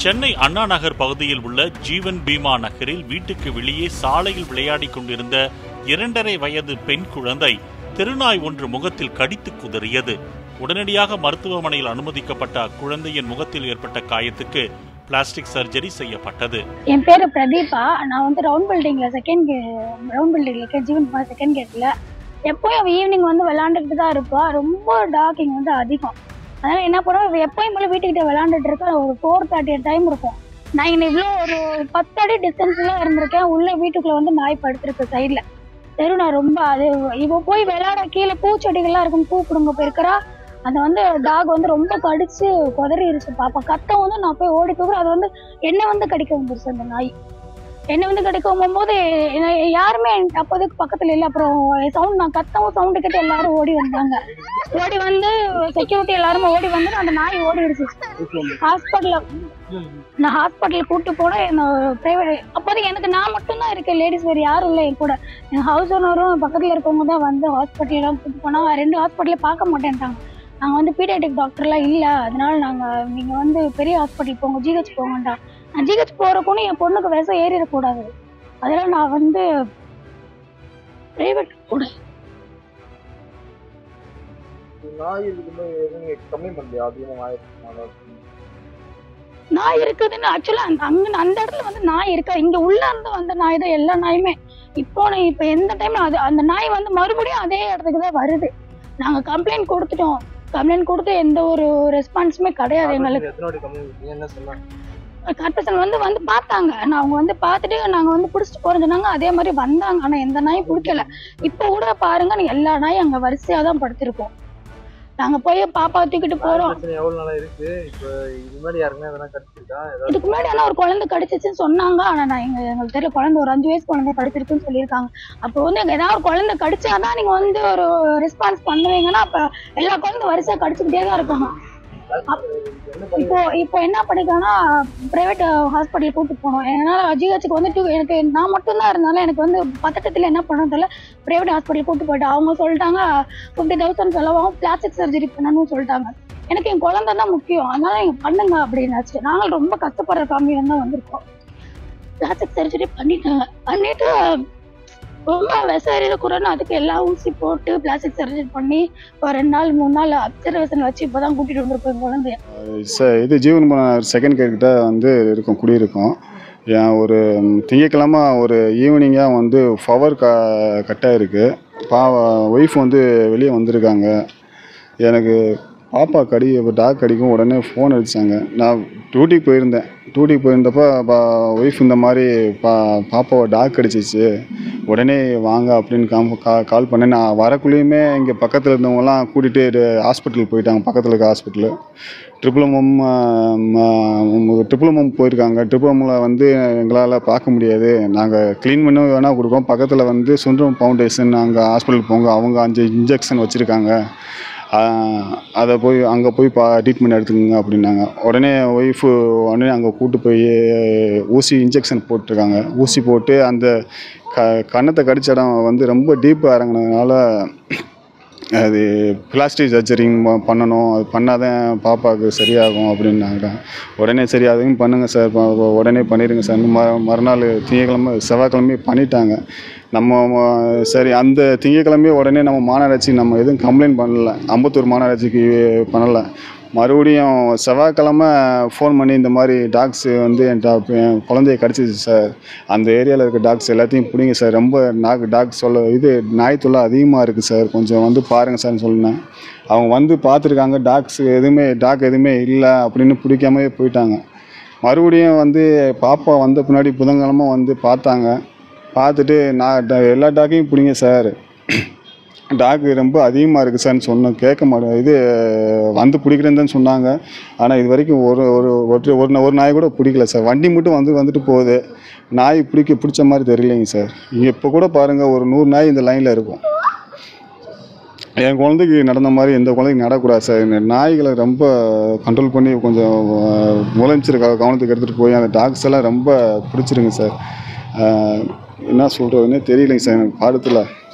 சென்னை அண்ணா நகர் பகுதியில் உள்ள ஜீவன் பீமா நகரில் வீட்டுக்கு வெளியே சாலையில் விளையாடிக் கொண்டிருந்த இரண்டரை வயது பெண் குழந்தை தெருநாய் ஒன்று முகத்தில் கடித்து குதறியது உடனடியாக மருத்துவமனையில் அனுமதிக்கப்பட்ட அக்குழந்தையின் முகத்தில் ஏற்பட்ட காயத்துக்கு பிளாஸ்டிக் சர்ஜரி செய்யப்பட்டது என் பேர் பிரதீபா நான் வந்து ரவுண்ட் பில்டிங்கில் செகண்ட் ரவுண்ட் பில்டிங்கில் இருக்கேன் ஜீவன் குமார் செகண்ட் கேட்டில் எப்போயும் அவள் ஈவினிங் வந்து விளாண்டுட்டு தான் இருப்பா ரொம்ப டாக்கிங் வந்து அதிகம் அதனால் என்ன பண்ணுவோம் இவள் எப்போயும் போல வீட்டுக்கிட்ட விளாண்டுட்டு இருக்கா ஒரு ஃபோர் தேர்ட்டி டைம் இருக்கும் நான் இங்கே இவ்வளோ ஒரு பத்து அடி டிஸ்டன்ஸில் இருந்திருக்கேன் உள்ள வீட்டுக்குள்ளே வந்து நாய் படுத்திருக்கு சைடில் தெரு நான் ரொம்ப அது இவ போய் விளையாட கீழே பூச்செடிகள்லாம் இருக்கும் பூ பிடுங்க போயிருக்கிறா அது வந்து டாக் வந்து ரொம்ப கடிச்சு குதறிடுச்சு பாப்பா கத்தம் வந்து நான் போய் ஓடி போகிறேன் அது வந்து என்னை வந்து கடிக்க வந்துருச்சு அந்த நாய் என்னை வந்து கடிக்க போகும்போது என்னை யாருமே எனக்கு அப்போதைக்கு பக்கத்துல இல்லை அப்புறம் சவுண்ட் நான் கத்தவும் சவுண்டு கிட்ட எல்லாரும் ஓடி வந்தாங்க ஓடி வந்து செக்யூரிட்டி எல்லாருமே ஓடி வந்து அந்த நாய் ஓடிடுச்சு ஹாஸ்பிட்டல்ல நான் ஹாஸ்பிட்டல் கூட்டு போனேன் என்ன பிரைவேட் அப்போதைக்கு எனக்கு நான் மட்டும்தான் இருக்கேன் லேடிஸ் வேறு யாரும் இல்லை என் கூட என் ஹவுஸ் ஓனரும் பக்கத்தில் இருக்கவங்க தான் வந்து ஹாஸ்பிட்டல்லாம் கூட்டு போனா ரெண்டு ஹாஸ்பிட்டலே பார்க்க மாட்டேன்ட்டாங்க நாங்கள் வந்து பீடியாட்டிக் டாக்டர்லாம் இல்லை அதனால நாங்கள் நீங்கள் வந்து பெரிய ஹாஸ்பிட்டல் போங்க ஜிஹெச் போங்கண்டா நான் ஜிஹெச் போகிறக்குன்னு என் பொண்ணுக்கு விஷம் ஏறிடக்கூடாது அதெல்லாம் நான் வந்து பிரைவேட் கூட நாய் இருக்குன்னு எதுவும் நீங்க கம்ப்ளைண்ட் பண்ணலையா அதிகமா நாய் இருக்குனால? நாய் இருக்குதுன்னு ஆக்சுவலாக அந்த அங்கே அந்த இடத்துல வந்து நாய் இருக்கா இங்கே உள்ள இருந்து வந்த நாய் தான் எல்லா நாயுமே இப்போ நான் இப்போ எந்த டைம் அது அந்த நாய் வந்து மறுபடியும் அதே இடத்துக்கு தான் வருது நாங்கள் கம்ப்ளைண்ட் கொடுத்துட்டோம் கம்ப்ளைண்ட் கொடுத்து எந்த ஒரு ரெஸ்பான்ஸுமே கிடையாது எங்களுக்கு எத்தனை வாட்டி கம்ப்ளைண்ட் நீங்க என்ன சொன்னாங்க கார்பரேஷன் வந்து வந்து பார்த்தாங்க நான் அவங்க வந்து பார்த்துட்டு நாங்கள் வந்து பிடிச்சிட்டு போறோம் சொன்னாங்க அதே மாதிரி வந்தாங்க ஆனால் எந்த நாயும் பிடிக்கல இப்போ கூட பாருங்க நீ எல்லா நாயும் அங்கே வரிசையாக தான் படுத்திருக்கோம் நாங்கள் போய் பாப்பா தூக்கிட்டு போகிறோம் பிரச்சனை எவ்வளவு நாளா இருக்கு இப்போ இது முன்னாடி யாருக்குமே எதனா கடிச்சிருக்கா ஏதாவது இதுக்கு முன்னாடி ஆனால் ஒரு குழந்தை கடிச்சிச்சுன்னு சொன்னாங்க ஆனால் நான் எங்க எங்களுக்கு தெரியல குழந்தை ஒரு அஞ்சு வயசு குழந்தை கடிச்சிருக்குன்னு சொல்லியிருக்காங்க அப்போ வந்து எங்க ஏதாவது ஒரு குழந்தை கடிச்சாதான் நீங்க வந்து ஒரு ரெஸ்பான்ஸ் பண்ணுவீங்கன்னா அப்போ எல்லா குழந்தை வரிசையாக கடிச்சுக்கிட்டே தான் இருப்பாங்க என்ன பண்ணி இப்போ இப்போ என்ன பண்ணிருக்காங்கன்னா பிரைவேட் ஹாஸ்பிட்டல் கூட்டு போனோம் என்னால் ஜிஹெச்சுக்கு வந்து two- எனக்கு நான் மட்டும்தான் இருந்தாலும் எனக்கு வந்து பதட்டத்தில் என்ன பண்ணதில்ல பிரைவேட் ஹாஸ்பிட்டல் கூட்டு போயிட்டு அவங்க சொல்லிட்டாங்க ஃபிஃப்டி தௌசண்ட் செலவாகும் பிளாஸ்டிக் சர்ஜரி பண்ணணும்னு சொல்லிட்டாங்க எனக்கு என் குழந்தை தான் முக்கியம் அதனால நீங்க பண்ணுங்க அப்படின்னாச்சு நாங்கள் ரொம்ப கஷ்டப்படுற ஃபேமிலியில தான் வந்திருக்கோம் பிளாஸ்டிக் சர்ஜரி பண்ணிட்டாங்க பண்ணிட்டு ரொம்ப விசாரியில குறைன்னு அதுக்கு எல்லா ஊசி போட்டு பிளாஸ்டிக் சர்ஜரி பண்ணி ஒரு ரெண்டு நாள் மூணு நாள் அப்சர்வேஷன் வச்சு இப்போதான் கூட்டிட்டு வந்திருக்கோம் என் குழந்தைய ச இது ஜீவன் செகண்ட் கேர்கிட்ட வந்து இருக்கும் குடியிருக்கோம் ஏன் ஒரு ம், திங்கட்கிழமை ஒரு ஈவினிங்காக வந்து பவர் க கட்டாக இருக்குது பா ஒய்ஃப் வந்து வெளியே வந்திருக்காங்க எனக்கு பாப்பா கடி டாக் கடிக்கும் உடனே ஃபோன் அடித்தாங்க நான் டியூட்டிக்கு போயிருந்தேன் டியூட்டிக்கு போயிருந்தப்போ பா ஒய்ஃப் இந்த மாதிரி பா பாப்பாவை டாக் கடிச்சிச்சு உடனே வாங்க அப்படின்னு காம் கா கால் பண்ணேன் நான் வரக்குள்ளேயுமே இங்கே பக்கத்தில் இருந்தவங்கலாம் கூட்டிகிட்டு ஹாஸ்பிட்டல் போயிட்டாங்க பக்கத்தில் இருக்க ஹாஸ்பிட்டலு ட்ரிபிளமம் ட்ரிபிளமம் போயிருக்காங்க ட்ரிபிளமில் வந்து எங்களால் பார்க்க முடியாது நாங்கள் க்ளீன் பண்ண வேணால் கொடுப்போம் பக்கத்தில் வந்து சுந்தரம் ஃபவுண்டேஷன் அங்கே ஹாஸ்பிட்டல் போங்க அவங்க அஞ்சு இன்ஜெக்ஷன் வச்சுருக்காங்க அதை போய் அங்கே போய் பா ட்ரீட்மெண்ட் எடுத்துக்கோங்க அப்படின்னாங்க உடனே ஒய்ஃபு உடனே அங்கே கூட்டு போய் ஊசி இன்ஜெக்ஷன் போட்டிருக்காங்க ஊசி போட்டு அந்த க கன்னத்தை கடிச்ச இடம் வந்து ரொம்ப டீப்பாக இறங்குனதுனால அது பிளாஸ்டிக் சர்ஜரிங் பண்ணணும் அது பண்ணாதான் பாப்பாவுக்கு சரியாகும் அப்படின்னாங்க உடனே சரி அதையும் பண்ணுங்கள் சார் ப- உடனே பண்ணிடுங்க சார் ம மறுநாள் திங்கக்கிழமை செவ்வாய்க்கிழமை பண்ணிட்டாங்க நம்ம ம- சரி அந்த திங்கக்கிழமையே உடனே நம்ம மாநகராட்சி நம்ம எதுவும் கம்ப்ளைண்ட் பண்ணல அம்பத்தூர் மாநகராட்சிக்கு பண்ணலை மறுபடியும் செவ்வாய்க்கிழமை ஃபோன் பண்ணி இந்த மாதிரி டாக்ஸ் வந்து என் டா என் குழந்தைய கடிச்சிச்சு சார் அந்த ஏரியாவில் இருக்க டாக்ஸ் எல்லாத்தையும் பிடிங்க சார் ரொம்ப நாக்கு டாக் சொல்ல இது நாய் தொல்லை அதிகமாக இருக்குது சார் கொஞ்சம் வந்து பாருங்கள் சார்னு சொன்னேன் அவங்க வந்து பார்த்துருக்காங்க டாக்ஸ் எதுவுமே டாக் எதுவுமே இல்லை அப்படின்னு பிடிக்காமவே போயிட்டாங்க மறுபடியும் வந்து பாப்பா வந்த பின்னாடி புதன்கிழமை வந்து பார்த்தாங்க பார்த்துட்டு நான் ட- எல்லா டாக்கையும் பிடிங்க சார் டாக் ரொம்ப அதிகமாக இருக்குது சார்னு சொன்னோம் கேட்க மாட்டேன் இது வந்து பிடிக்கிறேன்னு தான் சொன்னாங்க ஆனால் இது வரைக்கும் ஒரு ஒரு ஒரு ஒரு நா- ஒரு நாய் கூட பிடிக்கல சார் வண்டி மட்டும் வந்து வந்துட்டு போகுது நாய் பிடிக்க பிடிச்ச மாதிரி தெரியலைங்க சார் இங்கே இப்போ கூட பாருங்கள் ஒரு நூறு நாய் இந்த லைனில் இருக்கும் என் குழந்தைக்கு நடந்த மாதிரி எந்த குழந்தைக்கு நடக்கூடாது சார் இந்த நாய்களை ரொம்ப கண்ட்ரோல் பண்ணி கொஞ்சம் முதலமைச்சர் கவனத்துக்கு எடுத்துகிட்டு போய் அந்த டாக்ஸ் எல்லாம் ரொம்ப பிடிச்சிருங்க சார் ஆஹ் என்ன சொல்கிறதுனே தெரியலைங்க சார் எனக்கு பாடத்தில்